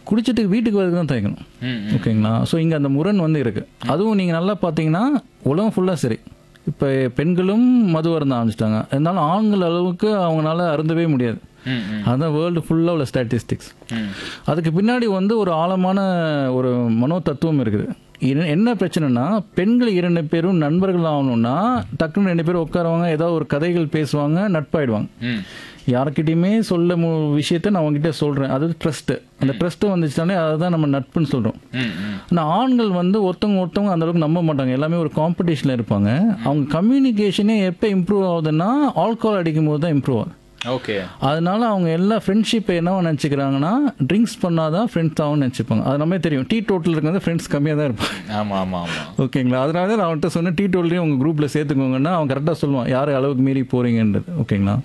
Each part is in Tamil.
குடிச்சிட்டு வீட்டுக்கு வரதுக்கு தான் தயக்கணும் ம் ஓகேங்களா ஸோ இங்கே அந்த முரண் வந்து இருக்குது அதுவும் நீங்கள் நல்லா பார்த்தீங்கன்னா உலகம் ஃபுல்லாக சரி இப்போ பெண்களும் மது அருந்த ஆரம்பிச்சிட்டாங்க இருந்தாலும் ஆண்கள் அளவுக்கு அவங்களால அருந்தவே முடியாது ம் ம் அதுதான் வேர்ல்டு ஃபுல்லாக உள்ள ஸ்டாட்டிஸ்டிக்ஸ் ம் அதுக்கு பின்னாடி வந்து ஒரு ஆழமான ஒரு மனோ தத்துவம் இருக்குது என்ன- என்ன பிரச்சனைனா பெண்கள் இரண்டு பேரும் நண்பர்கள் ஆகணும்னா டக்குன்னு ரெண்டு பேரும் உட்காருவாங்க ஏதாவது ஒரு கதைகள் பேசுவாங்க நட்பாயிடுவாங்க ம் யார்கிட்டயுமே சொல்ல மு விஷயத்த நான் உங்ககிட்ட சொல்கிறேன் அது ட்ரஸ்ட்டு அந்த ட்ரஸ்ட்டு வந்துச்சுனாலே அதுதான் நம்ம நட்புன்னு சொல்கிறோம் ம் ம் ஆனால் ஆண்கள் வந்து ஒருத்தவங்க ஒருத்தவங்க அந்த அளவுக்கு நம்ப மாட்டாங்க எல்லாமே ஒரு காம்படிஷனில் இருப்பாங்க அவங்க கம்யூனிகேஷனே எப்போ இம்ப்ரூவ் ஆகுதுன்னா ஆல்கோஹால் அடிக்கும் போது தான் இம்ப்ரூவ் ஆகுது ஓகே அதனால அவங்க எல்லா ஃப்ரெண்ட்ஷிப்பை என்னவா நினச்சிக்கிறாங்கன்னா ட்ரிங்க்ஸ் பண்ணாதான் ஃப்ரெண்ட்ஸ் ஆகும் நினச்சிப்பாங்க அது நம்ம தெரியும் டீ டோட்டல் இருக்கிறது ஃப்ரெண்ட்ஸ் கம்மியாக தான் இருப்பாங்க ஆமா ஆமா ஆமா ஓகேங்களா அதனால தான் நான் அவன்கிட்ட சொன்னேன் டீ டோல்லையும் உங்கள் குரூப்பில் சேர்த்துக்கோங்கன்னா அவன் கரெக்டாக சொல்லுவான் யார் அளவுக்கு மீறி போகிறீங்கன்றது ஓகேங்களா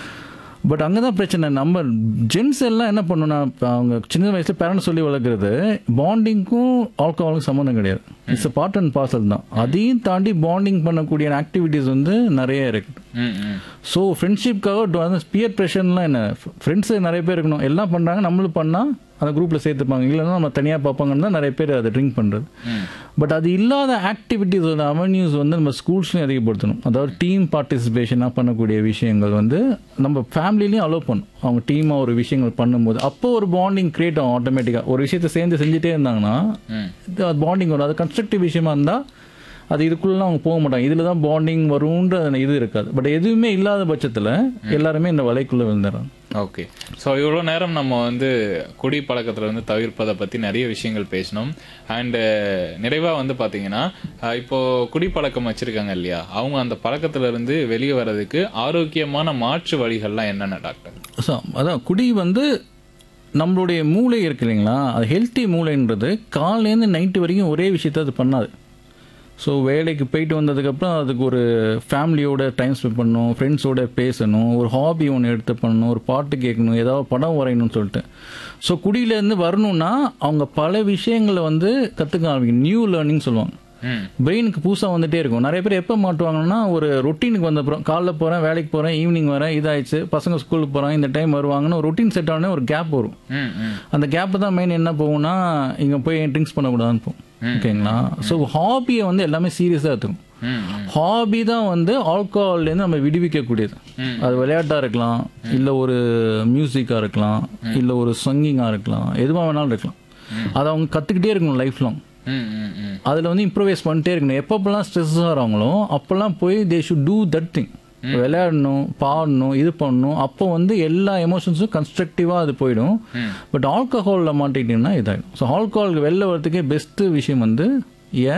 பட் அங்கே தான் பிரச்சனை நம்ம ஜென்ஸ் எல்லாம் என்ன பண்ணணும்னா இப்ப அவங்க சின்ன வயசுல பேரண்ட்ஸ் சொல்லி வளர்க்குறது பாண்டிங்க்கும் ஆல்கஹாலுக்கும் சம்மந்தம் கிடையாது இட்ஸ் பார்ட் அண்ட் பார்சல் தான் அதையும் தாண்டி பாண்டிங் பண்ணக்கூடிய ஆக்டிவிட்டீஸ் வந்து நிறைய இருக்குது ம் ம் ஸோ ஃப்ரெண்ட்ஷிப்காக பியர் ப்ரெஷர்லாம் என்ன ஃப்ரெண்ட்ஸு நிறைய பேர் இருக்கணும் எல்லாம் பண்ணுறாங்க நம்மளும் பண்ணால் அந்த குரூப்பில் சேர்த்துப்பாங்க இல்லைன்னா நம்ம தனியாக பார்ப்பாங்கன்னா தான் நிறைய பேர் அதை ட்ரிங்க் பண்ணுறது ம் பட் அது இல்லாத ஆக்டிவிட்டீஸோட அவென்யூஸ் வந்து நம்ம ஸ்கூல்ஸ்லையும் அதிகப்படுத்தணும் அதாவது டீம் பார்ட்டிசிபேஷனாக பண்ணக்கூடிய விஷயங்கள் வந்து நம்ம ஃபேமிலிலையும் அலோவ் பண்ணும் அவங்க டீமாக ஒரு விஷயங்கள் பண்ணும்போது அப்போ ஒரு பாண்டிங் கிரியேட் ஆகும் ஆட்டோமேட்டிக்காக ஒரு விஷயத்தை சேர்ந்து செஞ்சுட்டே இருந்தாங்கன்னா ம் பாண்டிங் வரும் அது கன்ஸ்ட்ரக்டிவ் விஷயமா இருந்தால் அது இதுக்குள்ளலாம் அவங்க போக மாட்டாங்க இதில் தான் பாண்டிங் வரும்ன்ற அந்த இது இருக்காது பட் எதுவுமே இல்லாத பட்சத்தில் எல்லாருமே இந்த வலைக்குள்ளே விழுந்துடுறாங்க ஓகே ஸோ இவ்வளோ நேரம் நம்ம வந்து குடி பழக்கத்தில் வந்து தவிர்ப்பதை பற்றி நிறைய விஷயங்கள் பேசினோம் அண்டு நிறைவாக வந்து பார்த்தீங்கன்னா அஹ், இப்போ குடிப்பழக்கம் வச்சுருக்காங்க இல்லையா அவங்க அந்த பழக்கத்துல இருந்து வெளியே வர்றதுக்கு ஆரோக்கியமான மாற்று வழிகள்லாம் என்னென்ன டாக்டர் ஸோ அதான் குடி வந்து நம்மளுடைய மூளை இருக்கு இல்லைங்களா அது ஹெல்த்தி மூளைன்றது காலையிலேருந்து நைட்டு வரைக்கும் ஒரே விஷயத்த அது பண்ணாது ஸோ வேலைக்கு போயிட்டு வந்ததுக்கப்புறம் அதுக்கு ஒரு ஃபேமிலியோட டைம் ஸ்பெண்ட் பண்ணணும் ஃப்ரெண்ட்ஸோட பேசணும் ஒரு ஹாபி ஒன்று எடுத்து பண்ணணும் ஒரு பாட்டு கேட்கணும் ஏதாவது படம் வரையணும்னு சொல்லிட்டு ஸோ குடியிலேருந்து வரணும்னா அவங்க பல விஷயங்களை வந்து கற்றுக்க ஆரம்பிக்கணும் நியூ லேர்னிங் சொல்லுவாங்க ம் பிரெயினுக்கு புதுசாக வந்துட்டே இருக்கும் நிறைய பேர் எப்போ மாட்டுவாங்கன்னா ஒரு ரொட்டீனுக்கு வந்த அப்புறம் காலைல போகிறேன் வேலைக்கு போகிறேன் ஈவினிங் வரேன் இதாயிடுச்சு பசங்க ஸ்கூலுக்கு போகிறாங்க இந்த டைம் வருவாங்கன்னு ஒரு ரொட்டீன் செட் ஆனே ஒரு கேப் வரும் ம் ம் அந்த கேப்பு தான் மெயின் என்ன போகும்னா இங்கே போய் ட்ரிங்க்ஸ் பண்ணக்கூடாதுன்னு போகும் ஓகேங்களா ஸோ ஹாபியை வந்து எல்லாமே சீரியஸாக எடுத்துக்கும் ம் ம் ஹாபி தான் வந்து ஆல்கஹால்லேருந்து நம்ம விடுவிக்கக்கூடியது ம். அது விளையாட்டாக இருக்கலாம் இல்லை ஒரு மியூசிக்காக இருக்கலாம் இல்லை ஒரு சங்கிங்காக இருக்கலாம் எதுவாக வேணாலும் இருக்கலாம் அதை அவங்க கற்றுக்கிட்டே இருக்கணும் லைஃப் லாங் ம் ம் ம் அதில் வந்து இம்ப்ரூவைஸ் பண்ணிட்டே இருக்கணும் எப்பப்பெல்லாம் ஸ்ட்ரெஸ் ஆகிறாங்களோ அப்போல்லாம் போய் they should do that thing விளையாடணும் பாடணும் இது பண்ணணும் அப்போ வந்து எல்லா எமோஷன்ஸும் கன்ஸ்ட்ரக்டிவாக அது போயிடும் பட் ஆல்கஹாலில் மாட்டிக்கிட்டீங்கன்னா இதாகிடும் ஸோ ஆல்கஹாலுக்கு வெளில வரதுக்கே பெஸ்ட்டு விஷயம் வந்து ஏ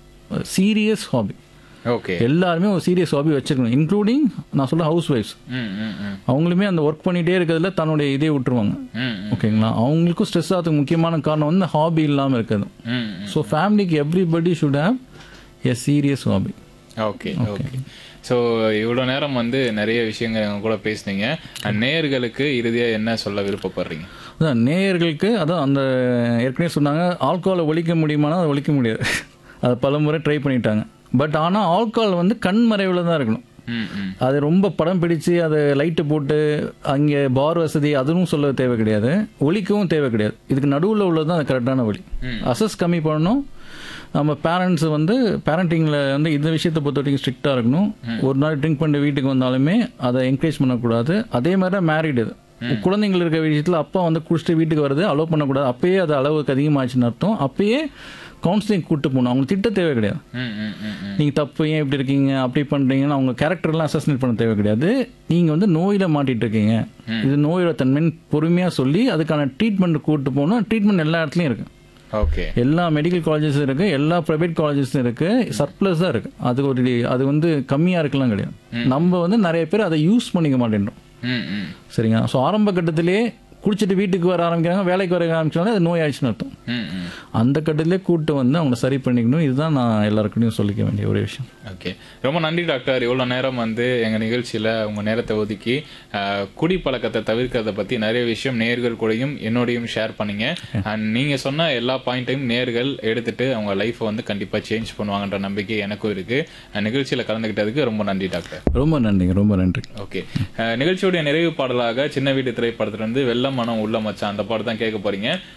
சீரியஸ் ஹாபி ஓகே எல்லாருமே ஒரு சீரியஸ் ஹாபி வச்சிருக்கணும் இன்க்ளூடிங் நான் சொல்ல ஹவுஸ் ஒய்ஃப்ஸ் ம் ம் ம் அவங்களுமே அந்த ஒர்க் பண்ணிகிட்டே இருக்கிறதுல தன்னுடைய இதே விட்டுருவாங்க ம் ம் ஓகேங்களா அவங்களுக்கும் ஸ்ட்ரெஸ் ஆகிறதுக்கு முக்கியமான காரணம் வந்து ஹாபி இல்லாமல் இருக்கிறது ம் ஸோ ஃபேமிலிக்கு everybody should have a serious hobby okay okay so இவ்வளோ நேரம் வந்து நிறைய விஷயங்கள் எங்க கூட பேசுனீங்க And நேயர்களுக்கு இறுதியாக என்ன சொல்ல விருப்பப்படுறீங்க அதான் நேயர்களுக்கு அதான் அந்த ஏற்கனவே சொன்னாங்க ஆல்கஹாலை ஒழிக்க முடியுமானா அதை ஒழிக்க முடியாது அதை பல முறை ட்ரை பண்ணிட்டாங்க பட் ஆனால் ஆல்கஹால் வந்து கண் மறைவில் தான் இருக்கணும் ம் ம் அது ரொம்ப படம் பிடிச்சு அதை லைட்டு போட்டு அங்கே பார் வசதி அதுவும் சொல்ல தேவை கிடையாது ஒழிக்கவும் தேவை கிடையாது இதுக்கு நடுவில் உள்ளது தான் அது கரெக்டான வழி அசஸ் கம்மி பண்ணணும் நம்ம பேரண்ட்ஸ் வந்து பேரண்டிங்கில் வந்து இந்த விஷயத்தை பொறுத்த வரைக்கும் ஸ்ட்ரிக்டாக இருக்கணும் ஒரு நாள் ட்ரிங்க் பண்ணிட்டு வீட்டுக்கு வந்தாலுமே அதை என்கரேஜ் பண்ணக்கூடாது அதே மாதிரி தான் மேரிடு குழந்தைங்கள் இருக்க விஷயத்தில் அப்பா வந்து குடிச்சிட்டு வீட்டுக்கு வருது அலோவ் பண்ணக்கூடாது அப்பயே அது அளவுக்கு அதிகமாச்சுன்னு அர்த்தம் அப்பயே கவுன்சிலிங் கூட்டு போகணும் அவங்க திட்ட தேவை கிடையாது ம் ம் ம் ம் நீங்கள் தப்பு ஏன் இப்படி இருக்கீங்க அப்படி பண்ணுறீங்கன்னு அவங்க கேரக்டர்லாம் அசஸ்னேட் பண்ண தேவை கிடையாது நீங்கள் வந்து நோயில் மாட்டிட்டு இருக்கீங்க இது நோயோட தன்மைன்னு பொறுமையாக சொல்லி அதுக்கான ட்ரீட்மெண்ட் கூட்டு போகணும் ட்ரீட்மெண்ட் எல்லா இடத்துலையும் இருக்குது ஓகே எல்லா மெடிக்கல் காலேஜஸும் இருக்குது எல்லா ப்ரைவேட் காலேஜஸும் இருக்குது சர்ப்ளஸ் தான் இருக்குது அது ஒரு அது வந்து கம்மியாக இருக்கலாம் கிடையாது நம்ம வந்து நிறைய பேர் அதை யூஸ் பண்ணிக்க மாட்டேன்றோம் ம் ம் சரிங்க ஸோ ஆரம்ப கட்டத்திலேயே குடிச்சிட்டு வீட்டுக்கு வர ஆரம்பிக்கிறாங்க வேலைக்கு வர ஆரம்பிச்சாலும் அது நோய் ஆயிடுச்சுன்னு அர்த்தம் ம் ம் அந்த கட்டத்திலே கூட்டு வந்து அவங்கள சரி பண்ணிக்கணும் இதுதான் நான் எல்லாருக்கிட்டையும் சொல்லிக்க வேண்டிய ஒரே விஷயம் ஓகே ரொம்ப நன்றி டாக்டர் இவ்வளோ நேரம் வந்து எங்கள் நிகழ்ச்சியில் உங்கள் நேரத்தை ஒதுக்கி அஹ், குடி பழக்கத்தை தவிர்க்கிறத பற்றி நிறைய விஷயம் நேர்கள் கூடயும் என்னோடையும் ஷேர் பண்ணீங்க அண்ட் நீங்கள் சொன்ன எல்லா பாயிண்ட்டையும் நேர்கள் எடுத்துட்டு அவங்க லைஃப்பை வந்து கண்டிப்பாக சேஞ்ச் பண்ணுவாங்கன்ற நம்பிக்கை எனக்கும் இருக்குது நிகழ்ச்சியில் கலந்துக்கிட்டதுக்கு ரொம்ப நன்றி டாக்டர் ரொம்ப நன்றிங்க ரொம்ப நன்றி ஓகே அஹ், நிகழ்ச்சியுடைய நிறைவு பாடலாக சின்ன வீட்டு திரைப்படத்துல இருந்து வெள்ளம் மனம் உள்ள மச்சான் அந்த பாட்டு தான் கேட்க போறீங்க